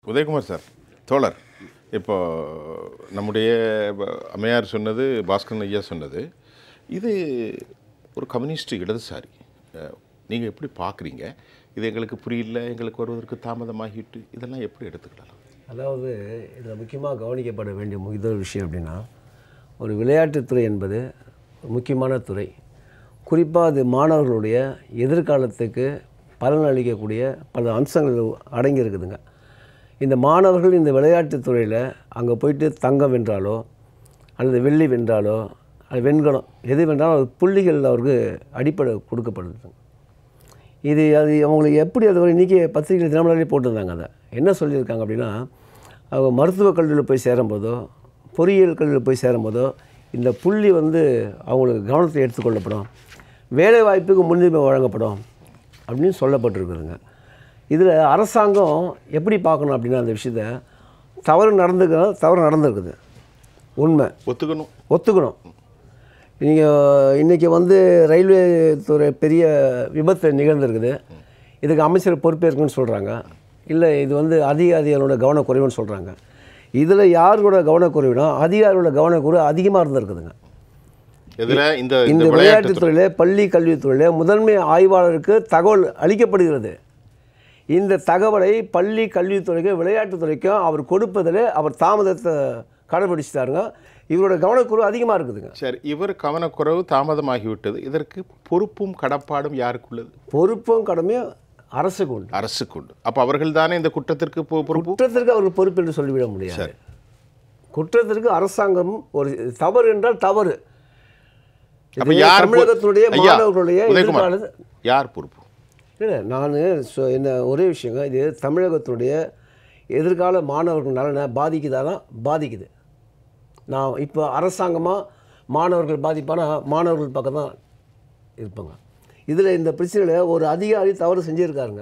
Udhayakumar sir தோழர் இப்போ நம்முடைய ப- அம்மையார் சொன்னது பாஸ்கரன் ஐயா சொன்னது இது ஒரு கம்யூனிஸ்ட் இடதுசாரி நீங்கள் எப்படி பார்க்குறீங்க இது எங்களுக்கு புரியல எங்களுக்கு வருவதற்கு தாமதமாகிட்டு இதெல்லாம் எப்படி எடுத்துக்கலாம் அதாவது இதில் முக்கியமாக கவனிக்கப்பட வேண்டிய முதல் விஷயம் அப்படின்னா ஒரு விளையாட்டுத்துறை என்பது ஒரு முக்கியமான துறை குறிப்பாக அது மாணவர்களுடைய எதிர்காலத்துக்கு பலன் அளிக்கக்கூடிய பல அம்சங்கள் அடங்கி இருக்குதுங்க இந்த மாணவர்கள் இந்த விளையாட்டுத் துறையில் அங்கே போயிட்டு தங்கம் வென்றாலோ அல்லது வெள்ளி வென்றாலோ அது வெண்கலம் எது வென்றாலும் அது புள்ளிகள் அவருக்கு அடிப்படை கொடுக்கப்படுது இது அது அவங்களுக்கு எப்படி அது ஒரு இன்றைக்கி பத்திரிகை தினமலரிலே போட்டிருந்தாங்க அதை என்ன சொல்லியிருக்காங்க அப்படின்னா அவங்க மருத்துவக் கல்லூரியில் போய் சேரும்போதோ பொறியியல் கல்லூரியில் போய் சேரும்போதோ இந்த புள்ளி வந்து அவங்களுக்கு கவனத்தை எடுத்துக்கொள்ளப்படும் வேலை வாய்ப்புக்கு முன்னுரிமை வழங்கப்படும் அப்படின்னு சொல்லப்பட்டிருக்குதுங்க இதில் அரசாங்கம் எப்படி பார்க்கணும் அப்படின்னா அந்த விஷயத்த தவறு நடந்துக்க தவறு நடந்திருக்குது உண்மை ஒத்துக்கணும் ஒத்துக்கணும் நீங்கள் இன்றைக்கி வந்து ரயில்வே துறை பெரிய விபத்து நிகழ்ந்திருக்குது இதுக்கு அமைச்சர் பொறுப்பேற்குன்னு சொல்கிறாங்க இல்லை இது வந்து அதிகாரிகளோட கவனக்குறைவுன்னு சொல்கிறாங்க இதில் யாரோட கவனக்குறைவுனா அதிகாரிகளோட கவனக்குறைவு அதிகமாக இருந்திருக்குதுங்க இதில் இந்த இந்த இந்த விளையாட்டு விளையாட்டுத்துறையில் பள்ளி கல்வித்துறையில் முதன்மை ஆய்வாளருக்கு தகவல் அளிக்கப்படுகிறது இந்த தகவலை பள்ளி கல்வித்துறைக்கு விளையாட்டுத்துறைக்கும் அவர் கொடுப்பதில் அவர் தாமதத்தை கடைபிடிச்சிட்டாருங்க இவரோட கவனக்குறைவு அதிகமாக இருக்குதுங்க சரி இவர் கவனக்குறைவு தாமதமாகிவிட்டது இதற்கு பொறுப்பும் கடப்பாடும் யாருக்குள்ளது பொறுப்பும் கடமையும் அரசுக்கு உண்டு அரசுக்கு உண்டு அப்போ அவர்கள் தானே இந்த குற்றத்திற்கு பொ- பொறுப்பு குற்றத்திற்கு அவர் பொறுப்பு என்று சொல்லிவிட முடியாது குற்றத்திற்கு அரசாங்கம் ஒரு தவறு என்றால் தவறு அப்ப இது யார் பொ- தமிழகத்தினுடைய ஐயா, மாணவர்களுடைய உதயகுமார், எதிர்கால யார் பொறுப்பு இல்லை நான் சொ- என்ன ஒரே விஷயங்க இது தமிழகத்தினுடைய எதிர்கால மாணவர்கள் நலனை பாதிக்குதானா பாதிக்குது நான் இப்போ அரசாங்கமாக மாணவர்கள் பாதிப்பானா மாணவர்கள் பக்கம் தான் இருப்பாங்க இதில் இந்த பிரச்சனையில் ஒரு அதிகாரி தவறு செஞ்சுருக்காருங்க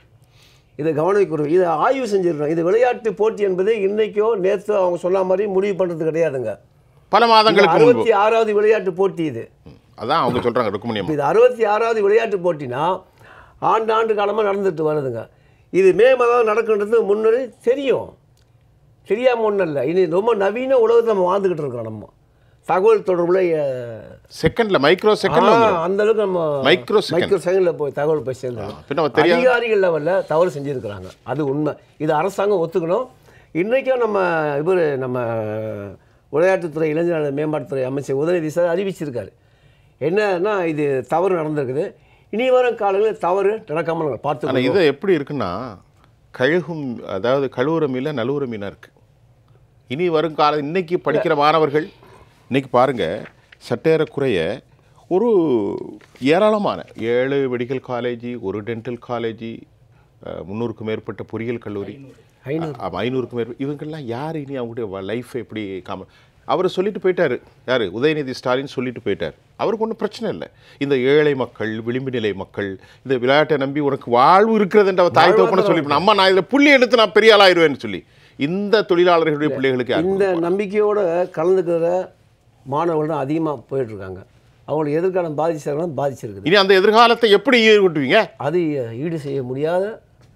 இதை கவனிக்கிறோம் இதை ஆய்வு செஞ்சிருக்கோம் இது விளையாட்டு போட்டி என்பது இன்னைக்கோ நேற்றோ அவங்க சொன்ன மாதிரி முடிவு பண்ணுறது கிடையாதுங்க பல மாதங்களுக்கு முன்பு அறுபத்தி ஆறாவது விளையாட்டு போட்டி இது ம், அதான் அவங்க சொல்றாங்க ருக்குமணி இப்போ அம்மா இது அறுபத்தி ஆறாவது விளையாட்டு போட்டினா ஆண்டு ஆண்டு காலமாக நடந்துட்டு வருதுங்க இது மே மாதம் நடக்குன்றது முன்னாடி தெரியும் தெரியாமல் ஒன்றும் இல்லை இது ரொம்ப நவீன உலகத்தை நம்ம வாழ்ந்துக்கிட்டு இருக்கிறோம் நம்ம தகவல் தொடர்புல அஹ், செகண்ட்ல மைக்ரோ செகண்ட்ல ஆ, வந்துரும் அந்த அளவுக்கு நம்ம Micro second. மைக்ரோ செகண்டில் போய் தகவல் போய் சேர்ந்துடும் பின்ன அவ தெரியாது அதிகாரிகள் லெவலில் தவறு செஞ்சுருக்கிறாங்க அது உண்மை இது அரசாங்கம் ஒத்துக்கணும் இன்றைக்கும் நம்ம இவர் நம்ம விளையாட்டுத்துறை இளைஞர் நல மேம்பாட்டுத்துறை அமைச்சர் உதயநிதி சார் அறிவிச்சிருக்காரு என்னன்னா இது தவறு நடந்திருக்குது இனி வரும் காலங்களில் தவறு நடக்காமல் நாங்கள் ஆனா பார்த்து இது எப்படி இருக்குன்னா கழுகும் அதாவது கழுவுற மீன நழுவுற மீனா இருக்கு இனி வரும் காலம் இன்னைக்கு படிக்கிற மாணவர்கள் இன்னைக்கு பாருங்க சட்டேறக்குறைய ஒரு ஏராளமான ஏழு மெடிக்கல் காலேஜ் ஒரு டென்டல் காலேஜ் முந்நூறுக்கும் மேற்பட்ட பொறியியல் கல்லூரி ஐநூறு. ஆமாம் ஐநூறுக்கும் மேற்பட்ட இவங்கெல்லாம் யார் இனி அவங்களுடைய லைஃப் எப்படி காம அவர் சொல்லிட்டு போயிட்டாரு யார் உதயநிதி ஸ்டாலின் சொல்லிட்டு போயிட்டார் அவருக்கு ஒன்றும் பிரச்சனை இல்லை இந்த ஏழை மக்கள் விளிம்பு நிலை மக்கள் இந்த விளையாட்டை நம்பி உனக்கு வாழ்வு இருக்கிறது என்ற அவர் தாய் தோப்பன சொல்லி அம்மா நான் இதில் புள்ளி எடுத்து நான் பெரிய ஆளாயிருவேன்னு சொல்லி இந்த தொழிலாளர்களுடைய பிள்ளைகளுக்கு யார் இந்த நம்பிக்கையோட கலந்துக்கிற மாணவர்கள் தான் அதிகமாக போயிட்டுருக்காங்க அவங்களுக்கு எதிர்காலம் பாதிச்சாங்கன்னா பாதிச்சிருக்குது இனி அந்த எதிர்காலத்தை எப்படி ஈடுகட்டுவீங்க அது ஈடு செய்ய முடியாத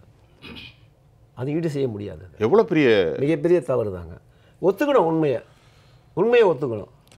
அது ஈடு செய்ய முடியாது எவ்வளோ பெரிய மிகப்பெரிய தவறு தாங்க ஒத்துக்கணும் உண்மையை உண்மையை ஒத்துக்கணும்